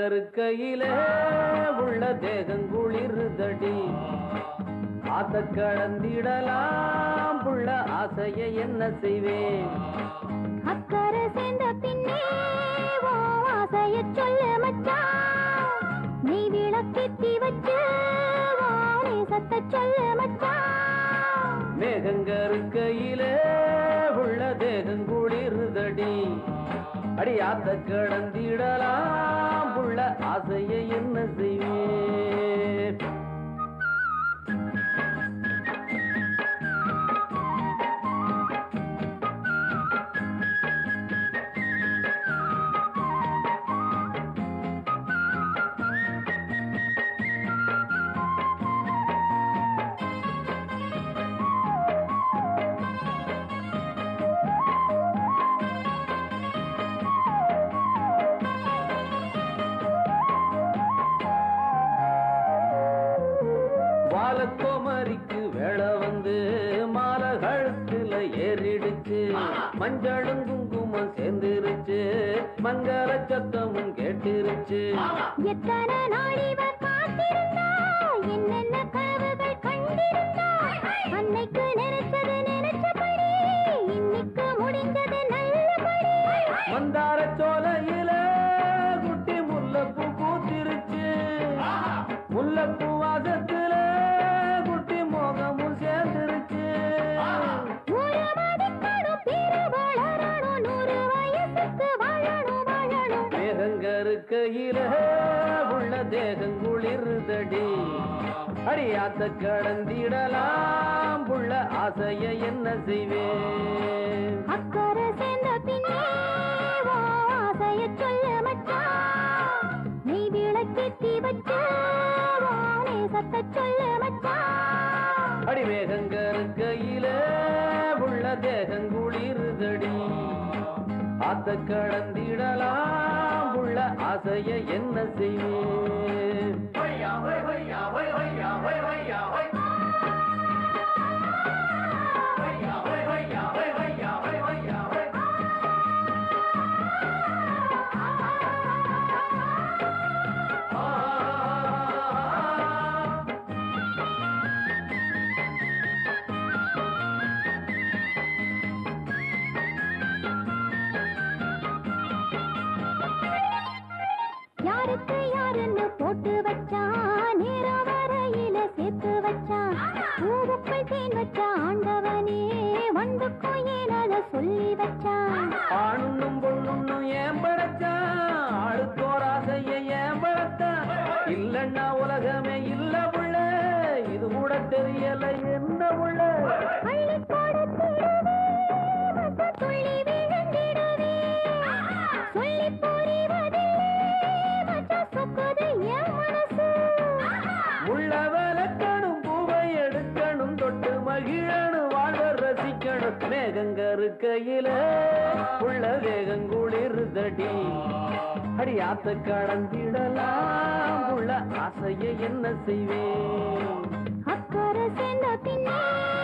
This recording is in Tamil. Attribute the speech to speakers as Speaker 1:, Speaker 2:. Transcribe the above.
Speaker 1: மேகங்கருக்கையில உள்ள தேகங்குளிருதடி ஆத்த கடந்திடலாம் புள்ள ஆசைய என்ன செய்வேன்
Speaker 2: அக்கறை சேர்ந்த பின்னே ஓ ஆசைய சொல்லு மச்சான் நீ விளக்கேத்தி வச்சு ஓ நேசத்தை சொல்லு மச்சான்
Speaker 1: மேகங்கருக்கையில உள்ள தேகங்குளிருதடி அடி ஆத்த கடந்திடலாம் புள்ள ஆசைய என்ன செய்வேன் வாழக்கோமரிக்கு வேலை வந்து மாலை கழுத்துல ஏறிடுச்சு மஞ்சளும் குங்குமம் சேர்ந்துருச்சு மங்கள சத்தமும் கேட்டுருச்சு
Speaker 2: எத்தனை நாள் இவர் காத்திருந்தா என்னென்ன கனவுகள் கண்டிருந்தா அன்னைக்கு நினைச்சது நினைச்சபடி இன்னைக்கு முடிஞ்சது நல்லபடி
Speaker 1: மந்தார சோலையில குட்டி முல்லைப்பூ பூத்திருச்சு முல்லைப்பூ வாசத்துல குட்டி மோகமும் சேர்ந்துருச்சு
Speaker 2: ஒரு மதிக்கணும் பிற வளரணும் நூறு வயசுக்கு வாழணும் வாழணும்
Speaker 1: மேகங்கருக்கையில உள்ள தேகங்குளிருதடி அடியாத்த கடந்திடலாம் புள்ள ஆசைய என்ன செய்வேன்
Speaker 2: அக்கறை சேர்ந்த பின்னே ஓ ஆசைய சொல்லு மச்சான் நீ விளக்கேத்தி வச்சு ஓ நேசத்தை சொல்லு மச்சான்
Speaker 1: அடி மேகங்கருக்கையில உள்ள தேகங்குளிருதடி ஆத்த கடந்திடலாம் உள்ள ஆசைய என்ன செய்வேன்
Speaker 2: யாருக்கு யாருன்னு போட்டு வச்சான் நேரம் வரையில சேர்த்து வச்சான் பூவுக்குள் தேன் வச்ச ஆண்டவனே வண்டுக்கும் ஏன் அதை சொல்லி வச்சான்
Speaker 1: ஆணுன்னும் பொண்ணுன்னும் ஏன் படைச்சான் ஆளுக்கோர் ஆசைய ஏன் படைத்தான் இல்லன்னா உலகமே இல்ல புள்ள இது கூட தெரியல என்ன புள்ள
Speaker 2: அள்ளி கொடுத்திடுவே மத்த துள்ளி விழுந்திடுவே சொல்லி புரிவதில்லை மச்ச சொக்குது என் மனசு
Speaker 1: உள்ள விளக்கணும் பூவை எடுக்கணும் தொட்டு மகிழணும் வாழ்வ ரசிக்கணும் மேகங்கருக்கையில உள்ள வேகங்குளிருதடி அடியாத்த கடந்திடலாம் உள்ள ஆசைய என்ன செய்வேன்
Speaker 2: அக்கறை சேர்ந்த பின்னே